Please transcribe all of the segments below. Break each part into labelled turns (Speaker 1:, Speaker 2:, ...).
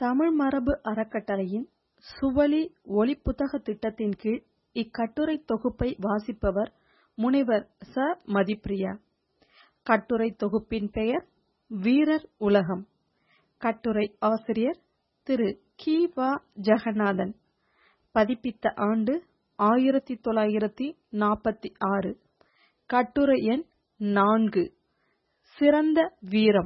Speaker 1: தமிழ் மரபு அறக்கட்டளையின் சுவழி ஒலிப்புத்தக திட்டத்தின் கீழ் இக்கட்டுரை தொகுப்பை வாசிப்பவர் முனைவர் ச மதிப்பிரியா கட்டுரை தொகுப்பின் பெயர் வீரர் உலகம் கட்டுரை ஆசிரியர் திரு கி வா ஜெகநாதன் பதிப்பித்த ஆண்டு ஆயிரத்தி தொள்ளாயிரத்தி நாற்பத்தி ஆறு கட்டுரை எண் நான்கு சிறந்த வீரம்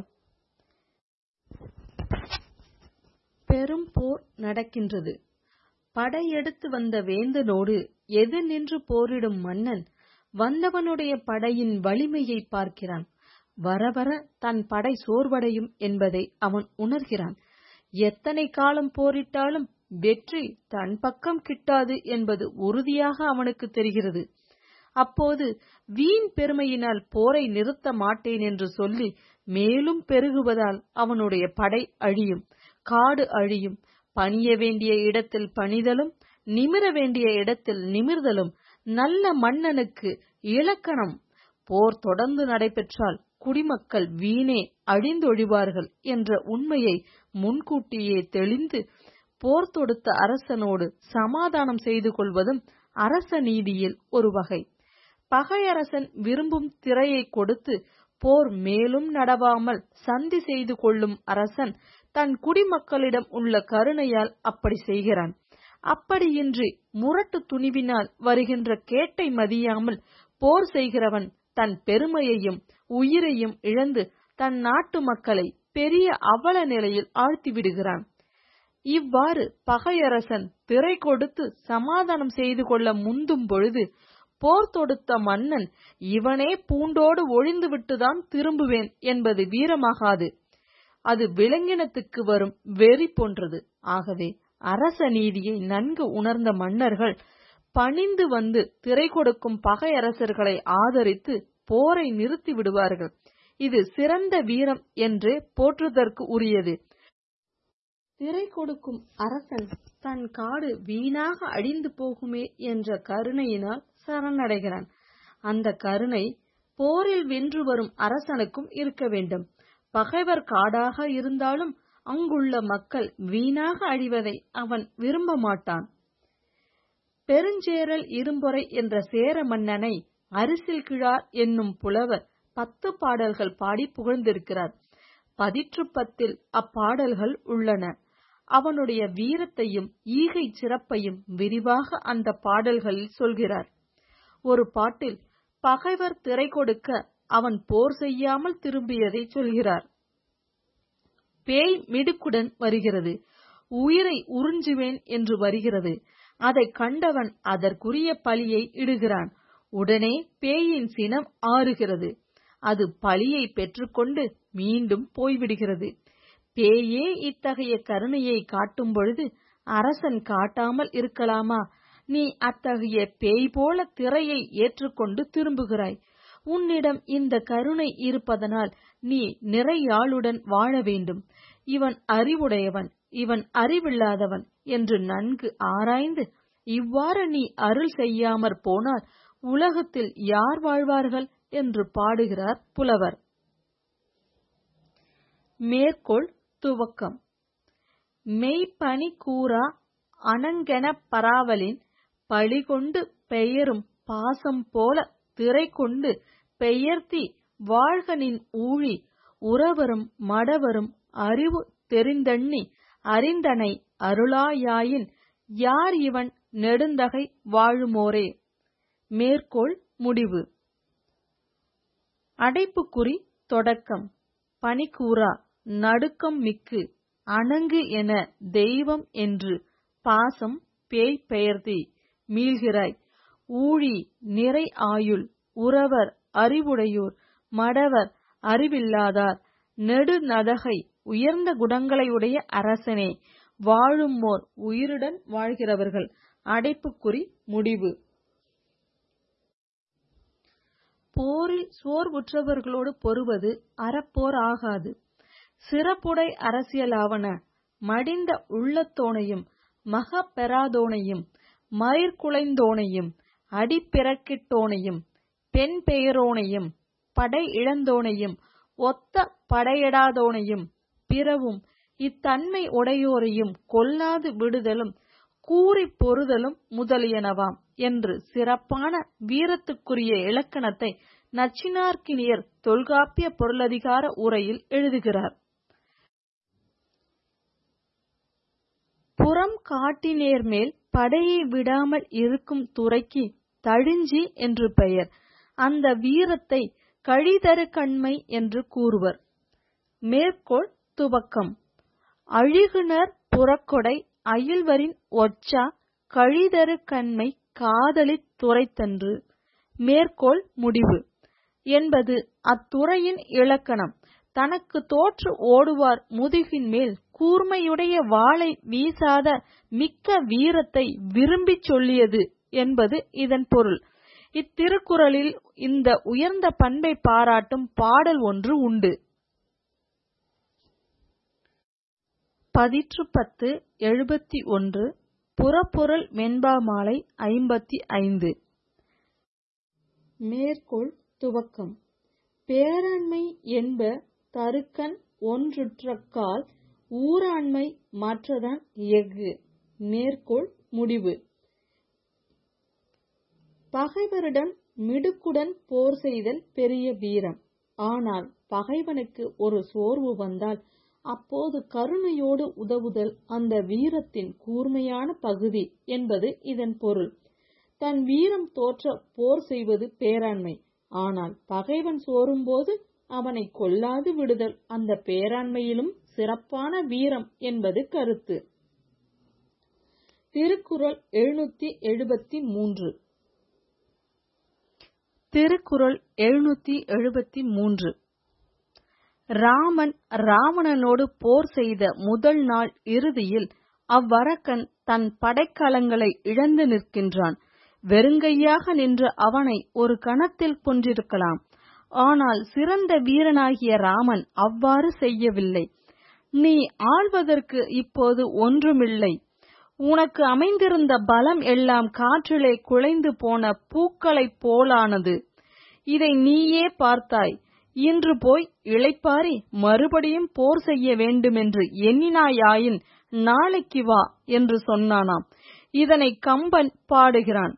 Speaker 1: பெரும் போர் நடக்கின்றது படையெடுத்து வந்த வேந்தனோடு எதிர் நின்று போரிடும் மன்னன் வந்தவனுடைய படையின் வலிமையை பார்க்கிறான் வர வர தன் படை சோர்வடையும் என்பதை அவன் உணர்கிறான் எத்தனை காலம் போரிட்டாலும் வெற்றி தன் பக்கம் கிட்டாது என்பது உறுதியாக அவனுக்கு தெரிகிறது அப்போது வீண் பெருமையினால் போரை நிறுத்த மாட்டேன் என்று சொல்லி மேலும் பெருகுவதால் அவனுடைய படை அழியும் காடு அழியும் பணிய வேண்டிய இடத்தில் பணிதலும் நிமிர வேண்டிய இடத்தில் நிமிர்தலும் நல்ல மன்னனுக்கு இலக்கணம் போர் தொடர்ந்து நடைபெற்றால் குடிமக்கள் வீணே அழிந்தொழிவார்கள் என்ற உண்மையை முன்கூட்டியே தெளிந்து போர் தொடுத்த அரசனோடு சமாதானம் செய்து கொள்வதும் அரச நீதியில் ஒரு வகை பகையரசன் விரும்பும் திரையை கொடுத்து போர் மேலும் நடவாமல் சந்தி செய்து கொள்ளும் அரசன் தன் குடிமக்களிடம் உள்ள கருணையால் அப்படி செய்கிறான் அப்படியின்றி முரட்டு துணிவினால் வருகின்ற கேட்டை மதியாமல் போர் செய்கிறவன் தன் பெருமையையும் உயிரையும் இழந்து தன் நாட்டு மக்களை பெரிய அவல நிலையில் ஆழ்த்தி விடுகிறான் இவ்வாறு பகையரசன் திரை கொடுத்து சமாதானம் செய்து கொள்ள முந்தும் பொழுது போர் தொடுத்த மன்னன் இவனே பூண்டோடு ஒழிந்துவிட்டுதான் திரும்புவேன் என்பது வீரமாகாது அது விலங்கினத்துக்கு வரும் வெறி போன்றது ஆகவே அரச நீதியை நன்கு உணர்ந்த மன்னர்கள் பணிந்து வந்து திரை கொடுக்கும் பகையரசர்களை ஆதரித்து போரை நிறுத்தி விடுவார்கள் இது சிறந்த வீரம் என்று போற்றுதற்கு உரியது திரை கொடுக்கும் அரசன் தன் காடு வீணாக அழிந்து போகுமே என்ற கருணையினால் சரணடைகிறான் அந்த கருணை போரில் வென்று வரும் அரசனுக்கும் இருக்க வேண்டும் பகைவர் காடாக இருந்தாலும் அங்குள்ள மக்கள் வீணாக அழிவதை அவன் விரும்ப மாட்டான் பெருஞ்சேரல் இரும்பொறை என்ற சேர மன்னனை அரிசில் கிழார் என்னும் புலவர் பத்து பாடல்கள் பாடி புகழ்ந்திருக்கிறார் பதிற்று பத்தில் அப்பாடல்கள் உள்ளன அவனுடைய வீரத்தையும் ஈகை சிறப்பையும் விரிவாக அந்த பாடல்களில் சொல்கிறார் ஒரு பாட்டில் பகைவர் திரை கொடுக்க அவன் போர் செய்யாமல் திரும்பியதை சொல்கிறார் பேய் மிடுக்குடன் வருகிறது உயிரை உறிஞ்சுவேன் என்று வருகிறது அதை கண்டவன் அதற்குரிய பலியை இடுகிறான் உடனே பேயின் சினம் ஆறுகிறது அது பலியை பெற்றுக்கொண்டு மீண்டும் போய்விடுகிறது பேயே இத்தகைய கருணையை காட்டும் பொழுது அரசன் காட்டாமல் இருக்கலாமா நீ அத்தகைய பேய் போல திரையை ஏற்றுக்கொண்டு திரும்புகிறாய் உன்னிடம் இந்த கருணை இருப்பதனால் நீ நிறையாளுடன் வாழ வேண்டும் இவன் அறிவுடையவன் இவன் அறிவில்லாதவன் என்று நன்கு ஆராய்ந்து இவ்வாறு நீ அருள் செய்யாமற் போனால் உலகத்தில் யார் வாழ்வார்கள் என்று பாடுகிறார் புலவர் மேற்கோள் துவக்கம் மெய்ப்பனி கூறா அனங்கெனப் பராவலின் பழிகொண்டு பெயரும் பாசம் போல திரை கொண்டு பெயர்த்தி வாழ்கனின் ஊழி உறவரும் மடவரும் அறிவு தெரிந்தண்ணி அறிந்தனை அருளாயாயின் யார் இவன் நெடுந்தகை வாழுமோரே மேற்கோள் முடிவு அடைப்புக்குறி தொடக்கம் பனிக்கூறா நடுக்கம் மிக்கு அணங்கு என தெய்வம் என்று பாசம் பேய் பெயர்த்தி மீள்கிறாய் ஊழி நிறை ஆயுள் உறவர் அறிவுடையோர் மடவர் அறிவில்லாதார் நெடுநதகை உயர்ந்த குணங்களையுடைய அரசனே வாழுமோர் உயிருடன் வாழ்கிறவர்கள் அடைப்புக்குறி முடிவு போரில் சோர்வுற்றவர்களோடு பொறுவது அறப்போர் ஆகாது சிறப்புடை அரசியலாவன மடிந்த உள்ளத்தோனையும் மக பெறாதோனையும் மயிர்குலைந்தோனையும் அடிப்பிறக்கிட்டோனையும் பெண் பெயரோனையும் படை இழந்தோனையும் ஒத்த படையடாதோனையும் பிறவும் இத்தன்மை உடையோரையும் கொல்லாது விடுதலும் கூறிப் பொறுதலும் முதலியனவாம் என்று சிறப்பான வீரத்துக்குரிய இலக்கணத்தை நச்சினார்க்கினியர் தொல்காப்பிய பொருளதிகார உரையில் எழுதுகிறார் புறம் காட்டினேர் மேல் படையை விடாமல் இருக்கும் துறைக்கு தழிஞ்சி என்று பெயர் அந்த வீரத்தை கழிதரு கண்மை என்று கூறுவர் மேற்கோள் துவக்கம் அழிகுனர் புறக்கொடை அயில்வரின் ஒற்றா கழிதரு கண்மை காதலித் துரைத்தன்று மேற்கோள் முடிவு என்பது அத்துறையின் இலக்கணம் தனக்கு தோற்று ஓடுவார் முதுகின் மேல் கூர்மையுடைய வாளை வீசாத மிக்க வீரத்தை விரும்பிச் சொல்லியது என்பது இதன் பொருள் இத்திருக்குறளில் இந்த உயர்ந்த பண்பை பாராட்டும் பாடல் ஒன்று உண்டு பதிற்று பத்து எழுபத்தி ஒன்று புறப்பொருள் வெண்பா மாலை ஐம்பத்தி ஐந்து மேற்கோள் துவக்கம் பேராண்மை என்ப தருக்கன் ஒன்றுற்றக்கால் ஊராண்மை மற்றதான் எஃகு மேற்கோள் முடிவு பகைவரிடம் மிடுக்குடன் போர் செய்தல் பெரிய வீரம் ஆனால் பகைவனுக்கு ஒரு சோர்வு வந்தால் அப்போது கருணையோடு உதவுதல் அந்த வீரத்தின் கூர்மையான பகுதி என்பது இதன் பொருள் தன் வீரம் தோற்ற போர் செய்வது பேராண்மை ஆனால் பகைவன் சோரும்போது அவனை கொல்லாது விடுதல் அந்த பேராண்மையிலும் சிறப்பான வீரம் என்பது கருத்து திருக்குறள் எழுநூத்தி எழுபத்தி மூன்று திருக்குறள் எழுநூத்தி எழுபத்தி மூன்று ராமன் ராவணனோடு போர் செய்த முதல் நாள் இறுதியில் அவ்வரக்கன் தன் படைக்கலங்களை இழந்து நிற்கின்றான் வெறுங்கையாக நின்ற அவனை ஒரு கணத்தில் கொன்றிருக்கலாம் ஆனால் சிறந்த வீரனாகிய ராமன் அவ்வாறு செய்யவில்லை நீ ஆள்வதற்கு இப்போது ஒன்றுமில்லை உனக்கு அமைந்திருந்த பலம் எல்லாம் காற்றிலே குலைந்து போன பூக்களைப் போலானது இதை நீயே பார்த்தாய் இன்று போய் இளைப்பாரி மறுபடியும் போர் செய்ய வேண்டுமென்று எண்ணினாயாயின் நாளைக்கு வா என்று சொன்னானாம் இதனை கம்பன் பாடுகிறான்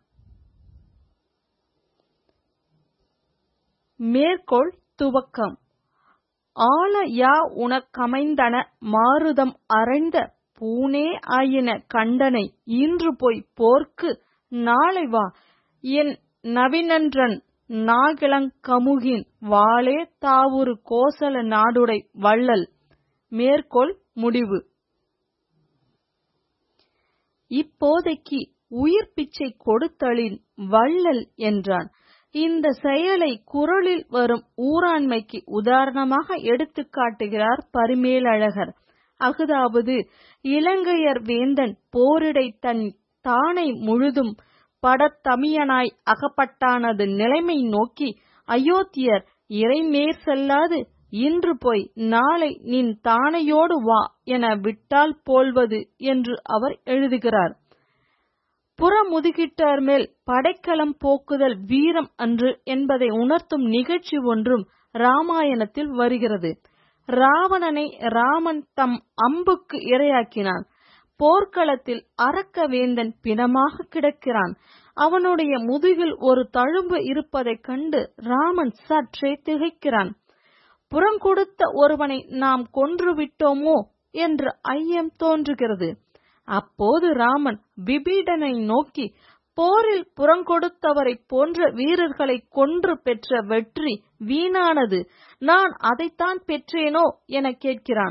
Speaker 1: மேற்கோள் துவக்கம் ஆல யா உனக்கமைந்தன மாருதம் அறைந்த பூனே ஆயின கண்டனை இன்று போய் போர்க்கு நாளை வா என் நவினன்றன் நாகிலங் கமுகின் வாளே தாவுரு கோசல நாடுடை வள்ளல் மேற்கோள் முடிவு இப்போதைக்கு உயிர் பிச்சை கொடுத்தலின் வள்ளல் என்றான் இந்த செயலை குரலில் வரும் ஊராண்மைக்கு உதாரணமாக எடுத்துக் காட்டுகிறார் பரிமேலழகர் அஃதாவது இலங்கையர் வேந்தன் போரிடை தன் தானை முழுதும் படத்தமியனாய் அகப்பட்டானது நிலைமை நோக்கி அயோத்தியர் இறைமேற் செல்லாது இன்று போய் நாளை நின் தானையோடு வா என விட்டால் போல்வது என்று அவர் எழுதுகிறார் புறமுதுகிட்டார் மேல் படைக்கலம் போக்குதல் வீரம் அன்று என்பதை உணர்த்தும் நிகழ்ச்சி ஒன்றும் ராமாயணத்தில் வருகிறது ராவணனை ராமன் தம் அம்புக்கு இரையாக்கினான் போர்க்களத்தில் அரக்க வேந்தன் பிணமாக கிடக்கிறான் அவனுடைய முதுகில் ஒரு தழும்பு இருப்பதைக் கண்டு ராமன் சற்றே திகைக்கிறான் புறங்கொடுத்த ஒருவனை நாம் கொன்று விட்டோமோ என்று ஐயம் தோன்றுகிறது அப்போது ராமன் விபீடனை நோக்கி போரில் புறங்கொடுத்தவரைப் போன்ற வீரர்களை கொன்று பெற்ற வெற்றி வீணானது நான் அதைத்தான் பெற்றேனோ என கேட்கிறான்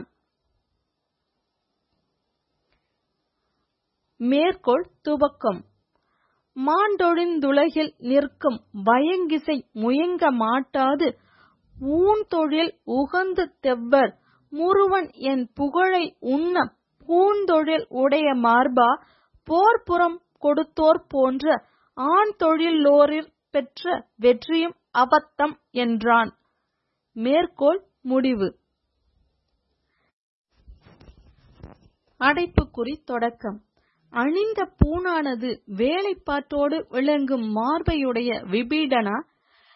Speaker 1: மேற்கோள் துவக்கம் மாண்டொழிந்துலகில் நிற்கும் பயங்கிசை முயங்க மாட்டாது ஊன்தொழில் உகந்து தெவ்வர் முருவன் என் புகழை உண்ண பூந்தொழில் உடைய மார்பா போர்ப்புறம் கொடுத்தோர் போன்ற ஆண் தொழிலோரிற் பெற்ற வெற்றியும் அபத்தம் என்றான் மேற்கோள் முடிவு அடைப்புக்குறி தொடக்கம் அணிந்த பூணானது வேலைப்பாட்டோடு விளங்கும் மார்பையுடைய விபீடனா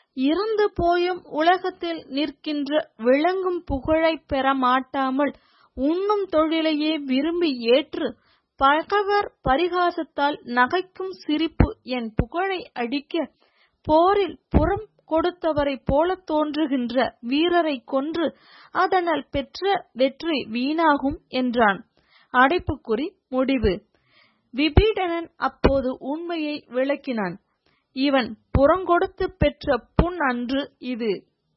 Speaker 1: இறந்து போயும் உலகத்தில் நிற்கின்ற விளங்கும் புகழைப் பெற மாட்டாமல் உண்ணும் தொழிலையே விரும்பி ஏற்று பகைவர் பரிகாசத்தால் நகைக்கும் சிரிப்பு என் புகழை அடிக்க போரில் புறம் கொடுத்தவரை போல தோன்றுகின்ற வீரரை கொன்று அதனால் பெற்ற வெற்றி வீணாகும் என்றான் அடைப்புக்குறி முடிவு விபீடனன் அப்போது உண்மையை விளக்கினான் இவன் புறங்கொடுத்து பெற்ற புண் அன்று இது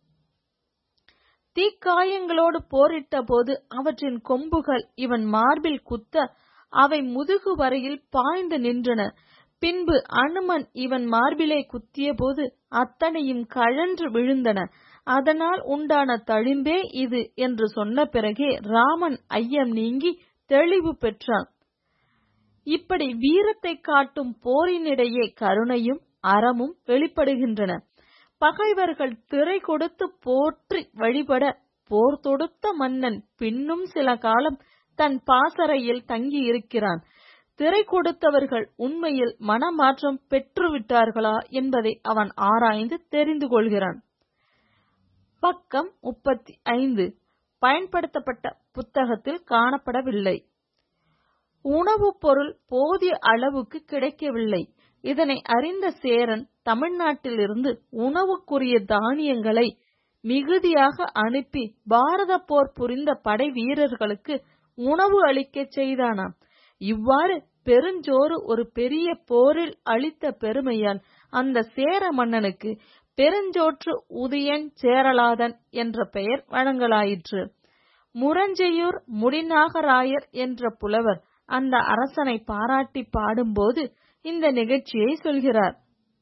Speaker 1: தீக்காயங்களோடு போரிட்ட போது அவற்றின் கொம்புகள் இவன் மார்பில் குத்த அவை முதுகு வரையில் பாய்ந்து நின்றன பின்பு அனுமன் இவன் மார்பிலே குத்திய போது அத்தனையும் கழன்று விழுந்தன அதனால் உண்டான தழிம்பே இது என்று சொன்ன பிறகே ராமன் ஐயம் நீங்கி தெளிவு பெற்றான் இப்படி வீரத்தை காட்டும் போரினிடையே கருணையும் அறமும் வெளிப்படுகின்றன பகைவர்கள் திரை கொடுத்து போற்றி வழிபட போர் தொடுத்த மன்னன் பின்னும் சில காலம் தன் பாசறையில் தங்கியிருக்கிறான் திரை கொடுத்தவர்கள் உண்மையில் மனமாற்றம் பெற்றுவிட்டார்களா என்பதை அவன் ஆராய்ந்து தெரிந்து கொள்கிறான் பக்கம் முப்பத்தி ஐந்து பயன்படுத்தப்பட்ட புத்தகத்தில் காணப்படவில்லை உணவுப் பொருள் போதிய அளவுக்கு கிடைக்கவில்லை இதனை அறிந்த சேரன் தமிழ்நாட்டிலிருந்து உணவுக்குரிய தானியங்களை மிகுதியாக அனுப்பி பாரத போர் புரிந்த படை வீரர்களுக்கு உணவு அளிக்கச் செய்தானாம் இவ்வாறு பெருஞ்சோறு ஒரு பெரிய போரில் அளித்த பெருமையால் அந்த சேர மன்னனுக்கு பெருஞ்சோற்று உதயன் சேரலாதன் என்ற பெயர் வழங்கலாயிற்று முரஞ்செய்யூர் முடிநாகராயர் என்ற புலவர் அந்த அரசனை பாராட்டி பாடும்போது இந்த நிகழ்ச்சியை சொல்கிறார்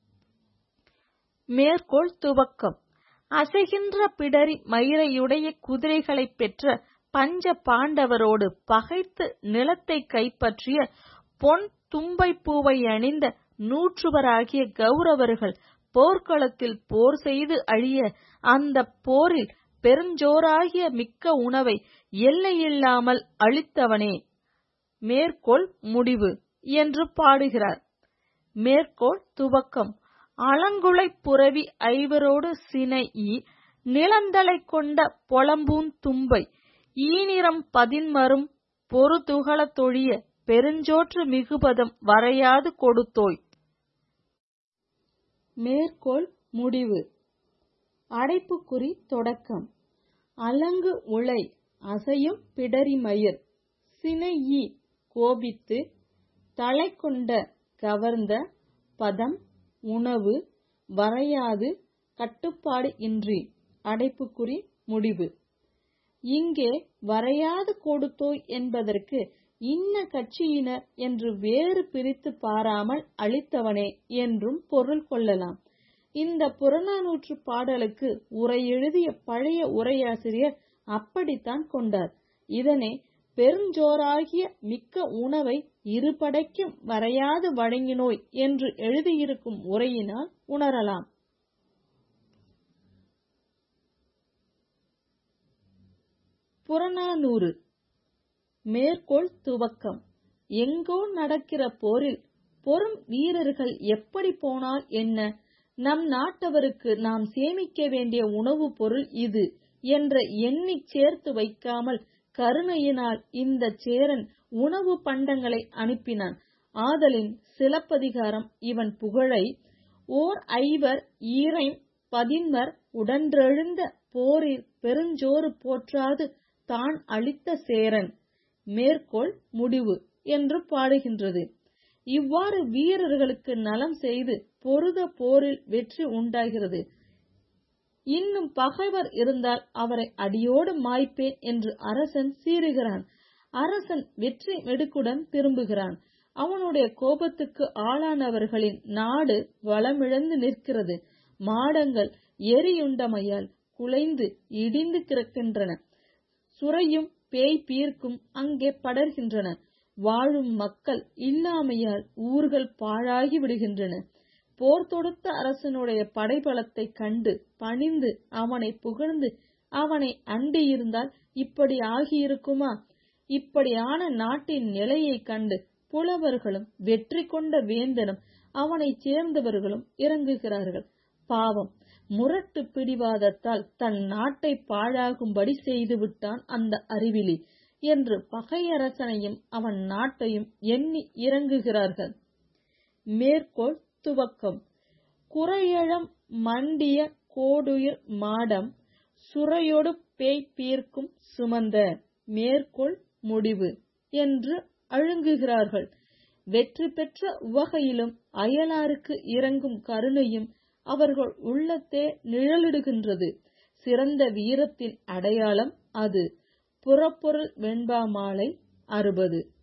Speaker 1: மேற்கோள் துவக்கம் அசைகின்ற பிடரி மயிரையுடைய குதிரைகளை பெற்ற பஞ்ச பாண்டவரோடு பகைத்து நிலத்தை கைப்பற்றிய பொன் தும்பை பூவை அணிந்த நூற்றுவராகிய கௌரவர்கள் போர்க்களத்தில் போர் செய்து அழிய அந்த போரில் பெருஞ்சோராகிய மிக்க உணவை எல்லையில்லாமல் அளித்தவனே மேற்கோள் முடிவு என்று பாடுகிறார் மேற்கோள் துவக்கம் அலங்குளை புரவி ஐவரோடு சினை நிலந்தலை கொண்ட பொலம்பூன் தும்பை ஈனிறம் பதின்மரும் பொறுதுகள தொழிய பெருஞ்சோற்று மிகுபதம் வரையாது கொடுத்தோய் மேற்கோள் முடிவு அடைப்புக்குறி தொடக்கம் அலங்கு உலை அசையும் பிடரிமயிர் சினையி கோபித்து தலை கொண்ட கவர்ந்த பதம் உணவு வரையாது கட்டுப்பாடு இன்றி அடைப்புக்குறி முடிவு இங்கே வரையாது கொடுத்தோய் என்பதற்கு இன்ன கட்சியினர் என்று வேறு பிரித்து பாராமல் அளித்தவனே என்றும் பொருள் கொள்ளலாம் இந்த புறநானூற்று பாடலுக்கு உரை எழுதிய பழைய உரையாசிரியர் அப்படித்தான் கொண்டார் இதனை பெருஞ்சோராகிய மிக்க உணவை இருபடைக்கும் வரையாது வழங்கினோய் என்று எழுதியிருக்கும் உரையினால் உணரலாம் புறநானூறு மேற்கோள் துவக்கம் எங்கோ நடக்கிற போரில் பொறும் வீரர்கள் எப்படி போனால் என்ன நம் நாட்டவருக்கு நாம் சேமிக்க வேண்டிய உணவுப் பொருள் இது என்ற எண்ணி சேர்த்து வைக்காமல் கருணையினால் இந்த சேரன் உணவு பண்டங்களை அனுப்பினான் ஆதலின் சிலப்பதிகாரம் இவன் புகழை ஓர் ஐவர் ஈரைம் பதின்மர் உடன்றெழுந்த போரில் பெருஞ்சோறு போற்றாது தான் அளித்த சேரன் மேற்கோள் முடிவு என்று பாடுகின்றது இவ்வாறு வீரர்களுக்கு நலம் செய்து பொருத போரில் வெற்றி உண்டாகிறது இன்னும் பகைவர் இருந்தால் அவரை அடியோடு மாய்ப்பேன் என்று அரசன் சீறுகிறான் அரசன் வெற்றி வெடுக்குடன் திரும்புகிறான் அவனுடைய கோபத்துக்கு ஆளானவர்களின் நாடு வளமிழந்து நிற்கிறது மாடங்கள் எரியுண்டமையால் குலைந்து இடிந்து கிடக்கின்றன சுரையும் பேய் பீர்க்கும் அங்கே படர்கின்றன வாழும் மக்கள் இல்லாமையால் ஊர்கள் பாழாகி விடுகின்றன போர் தொடுத்த அரசனுடைய படைபலத்தை கண்டு பணிந்து அவனை புகழ்ந்து அவனை அண்டியிருந்தால் இப்படி ஆகியிருக்குமா இப்படியான நாட்டின் நிலையை கண்டு புலவர்களும் வெற்றி கொண்ட வேந்தனும் அவனைச் சேர்ந்தவர்களும் இறங்குகிறார்கள் பாவம் முரட்டு பிடிவாதத்தால் தன் நாட்டை பாழாகும்படி செய்து விட்டான் அந்த அறிவிலி என்று பகையரசனையும் அவன் நாட்டையும் எண்ணி இறங்குகிறார்கள் மேற்கோள் துவக்கம் குறையழம் மண்டிய கோடுயிர் மாடம் சுரையொடு பேய் பீர்க்கும் சுமந்த மேற்கோள் முடிவு என்று அழுங்குகிறார்கள் வெற்றி பெற்ற உவகையிலும் அயலாருக்கு இறங்கும் கருணையும் அவர்கள் உள்ளத்தே நிழலிடுகின்றது சிறந்த வீரத்தின் அடையாளம் அது புறப்பொருள் வெண்பா மாலை அறுபது